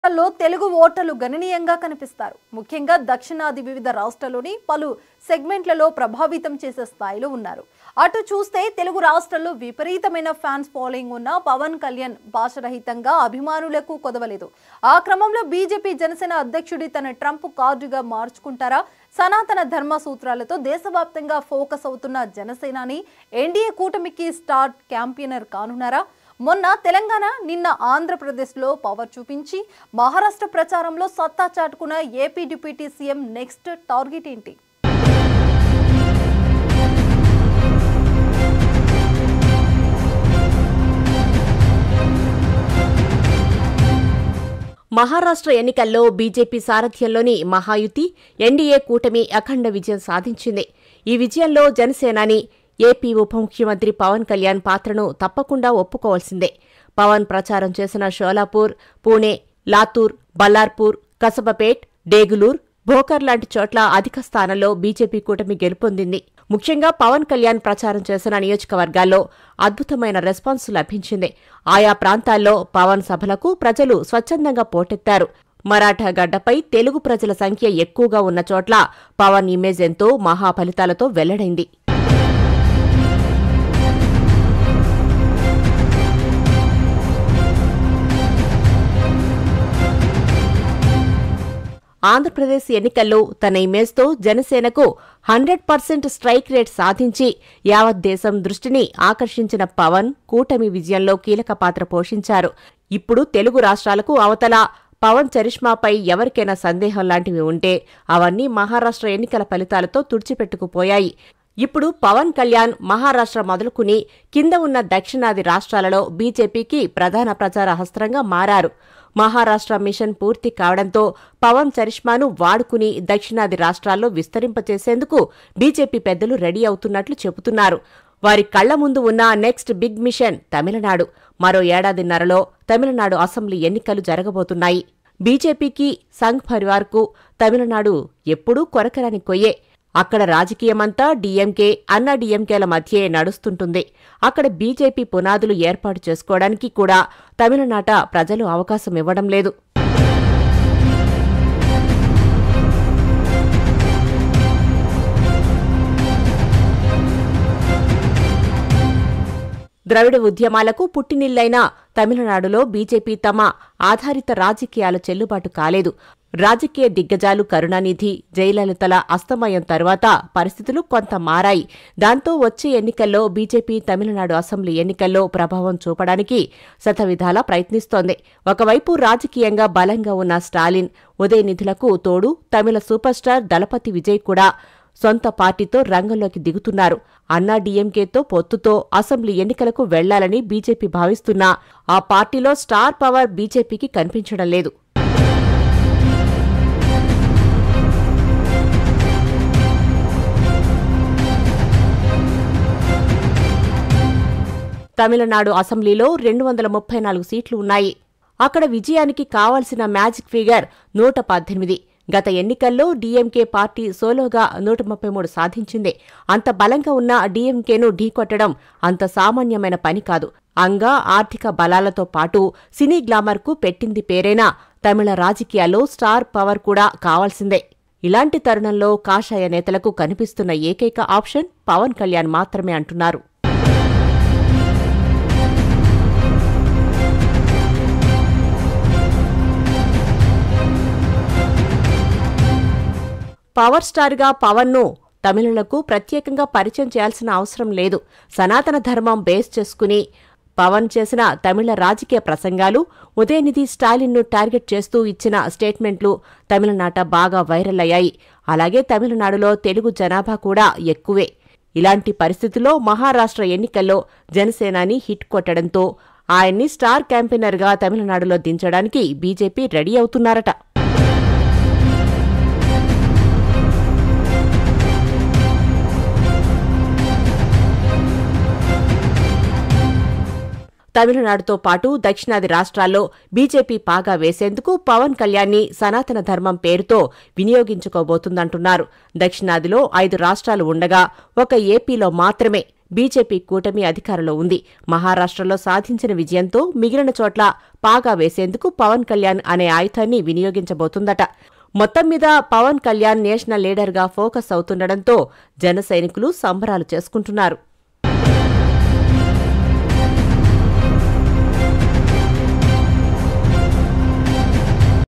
లో తెలుగు ఓటర్లు గణనీయంగా కనిపిస్తారు ముఖ్యంగా దక్షిణాది వివిధ రాష్ట్రాల్లోని పలు సెగ్మెంట్లలో ప్రభావితం చేసే స్థాయిలో ఉన్నారు అటు చూస్తే తెలుగు రాష్ట్రాల్లో విపరీతమైన ఫ్యాన్స్ ఫాలోయింగ్ ఉన్న పవన్ కళ్యాణ్ భాషరహితంగా అభిమానులకు కొదవలేదు ఆ క్రమంలో బీజేపీ జనసేన అధ్యక్షుడి తన ట్రంప్ కార్డుగా మార్చుకుంటారా సనాతన ధర్మ సూత్రాలతో దేశవ్యాప్తంగా ఫోకస్ అవుతున్న జనసేనాని ఎన్డీఏ కూటమికి స్టార్ క్యాంపియనర్ కానున్నారా మొన్న తెలంగాణ నిన్న ఆంధ్రప్రదేశ్లో పవర్ చూపించి మహారాష్ట్ర ప్రచారంలో సత్తా చాటుకున్న AP deputy CM next target ఏంటి మహారాష్ట్ర ఎన్నికల్లో బీజేపీ సారథ్యంలోని మహాయుతి ఎన్డీఏ కూటమి అఖండ విజయం సాధించింది ఈ విజయంలో జనసేనాని ఏపీ ఉప ముఖ్యమంత్రి పవన్ కళ్యాణ్ పాత్రను తప్పకుండా ఒప్పుకోవాల్సిందే పవన్ ప్రచారం చేసిన షోలాపూర్ పూణే లాతూర్ బల్లార్పూర్ కసబపేట్ డేగులూర్ భోకర్ లాంటి చోట్ల అధిక స్థానంలో బీజేపీ కూటమి గెలుపొందింది ముఖ్యంగా పవన్ కళ్యాణ్ ప్రచారం చేసిన నియోజకవర్గాల్లో అద్భుతమైన రెస్పాన్స్ లభించింది ఆయా ప్రాంతాల్లో పవన్ సభలకు ప్రజలు స్వచ్ఛందంగా పోటెత్తారు మరాఠా గడ్డపై తెలుగు ప్రజల సంఖ్య ఎక్కువగా ఉన్న చోట్ల పవన్ ఇమేజ్ ఎంతో మహా ఫలితాలతో వెల్లడైంది ఆంధ్రప్రదేశ్ ఎన్నికల్లో తన ఇమేజ్తో జనసేనకు హండ్రెడ్ పర్సెంట్ స్ట్రైక్ రేట్ సాధించి యావత్ దేశం దృష్టిని ఆకర్షించిన పవన్ కూటమి విజయంలో కీలక పాత్ర పోషించారు ఇప్పుడు తెలుగు రాష్ట్రాలకు అవతల పవన్ చరిష్మాపై ఎవరికైనా సందేహం లాంటివి ఉంటే అవన్నీ మహారాష్ట్ర ఎన్నికల ఫలితాలతో తుడిచిపెట్టుకుపోయాయి ఇప్పుడు పవన్ కళ్యాణ్ మహారాష్ట్ర మొదలుకుని కింద ఉన్న దక్షిణాది రాష్ట్రాలలో బీజేపీకి ప్రధాన ప్రచార హస్త్రంగా మారారు మహారాష్ట్ర మిషన్ పూర్తి కావడంతో పవన్ చరిష్మాను వాడుకుని దక్షిణాది రాష్ట్రాల్లో విస్తరింపచేసేందుకు బీజేపీ పెద్దలు రెడీ అవుతున్నట్లు చెబుతున్నారు వారి కళ్ల ముందు ఉన్న నెక్స్ట్ బిగ్ మిషన్ తమిళనాడు మరో ఏడాదిన్నరలో తమిళనాడు అసెంబ్లీ ఎన్నికలు జరగబోతున్నాయి బీజేపీకి సంఘ్ పరివార్కు తమిళనాడు ఎప్పుడూ కొరకరాని కొయ్యే అక్కడ రాజకీయమంతా డీఎంకే అన్న డీఎంకేల మధ్యే నడుస్తుంటుంది అక్కడ బీజేపీ పునాదులు ఏర్పాటు చేసుకోవడానికి కూడా తమిళనాట ప్రజలు అవకాశం ఇవ్వడం లేదు ద్రవిడ ఉద్యమాలకు పుట్టినిల్లైన తమిళనాడులో బీజేపీ తమ ఆధారిత రాజకీయాల చెల్లుబాటు కాలేదు రాజకీయ దిగ్గజాలు కరుణానిధి జయలలితల అస్తమయం తరువాత పరిస్థితులు కొంత మారాయి దాంతో వచ్చే ఎన్నికల్లో బీజేపీ తమిళనాడు అసెంబ్లీ ఎన్నికల్లో ప్రభావం చూపడానికి శతవిధాలా ప్రయత్నిస్తోంది ఒకవైపు రాజకీయంగా బలంగా ఉన్న స్టాలిన్ ఉదయనిధులకు తోడు తమిళ సూపర్ స్టార్ దళపతి విజయ్ కూడా సొంత పార్టీతో రంగంలోకి దిగుతున్నారు అన్నా డీఎంకేతో పొత్తుతో అసెంబ్లీ ఎన్నికలకు వెళ్లాలని బీజేపీ భావిస్తున్నా ఆ పార్టీలో స్టార్ పవర్ బీజేపీకి కనిపించడం లేదు తమిళనాడు అసెంబ్లీలో రెండు వందల ముప్పై నాలుగు సీట్లు ఉన్నాయి అక్కడ విజయానికి కావాల్సిన మ్యాజిక్ ఫిగర్ నూట పద్దెనిమిది గత ఎన్నికల్లో డీఎంకే పార్టీ సోలోగా నూట ముప్పై మూడు సాధించింది అంత బలంగా ఉన్న డీఎంకేను ఢీకొట్టడం అంత సామాన్యమైన పని కాదు అంగా ఆర్థిక బలాలతో పాటు సినీ గ్లామర్కు పెట్టింది పేరైనా తమిళ రాజకీయాల్లో స్టార్ పవర్ కూడా కావాల్సిందే ఇలాంటి తరుణంలో కాషాయ నేతలకు కనిపిస్తున్న ఏకైక ఆప్షన్ పవన్ కళ్యాణ్ మాత్రమే అంటున్నారు పవర్ స్టార్గా పవన్ను తమిళులకు ప్రత్యేకంగా పరిచయం చేయాల్సిన అవసరం లేదు సనాతన ధర్మం బేస్ చేసుకుని పవన్ చేసిన తమిళ రాజకీయ ప్రసంగాలు ఉదయనిధి స్టాలిన్ను టార్గెట్ చేస్తూ ఇచ్చిన స్టేట్మెంట్లు తమిళనాట బాగా వైరల్ అయ్యాయి అలాగే తమిళనాడులో తెలుగు జనాభా కూడా ఎక్కువే ఇలాంటి పరిస్థితుల్లో మహారాష్ట్ర ఎన్నికల్లో జనసేనాని హిట్ కొట్టడంతో ఆయన్ని స్టార్ క్యాంపెయినర్గా తమిళనాడులో దించడానికి బీజేపీ రెడీ అవుతున్నారట తమిళనాడుతో పాటు దక్షిణాది రాష్ట్రాల్లో బీజేపీ పాగా వేసేందుకు పవన్ కళ్యాణ్ని సనాతన ధర్మం పేరుతో వినియోగించుకోబోతుందంటున్నారు దక్షిణాదిలో ఐదు రాష్ట్రాలు ఉండగా ఒక ఏపీలో మాత్రమే బీజేపీ కూటమి అధికారంలో ఉంది మహారాష్ట్రలో సాధించిన విజయంతో మిగిలిన చోట్ల పాగా వేసేందుకు పవన్ కళ్యాణ్ అనే ఆయుధాన్ని వినియోగించబోతుందట మొత్తం మీద పవన్ కళ్యాణ్ నేషనల్ లీడర్గా ఫోకస్ అవుతుండటంతో జన సైనికులు సంబరాలు చేసుకుంటున్నారు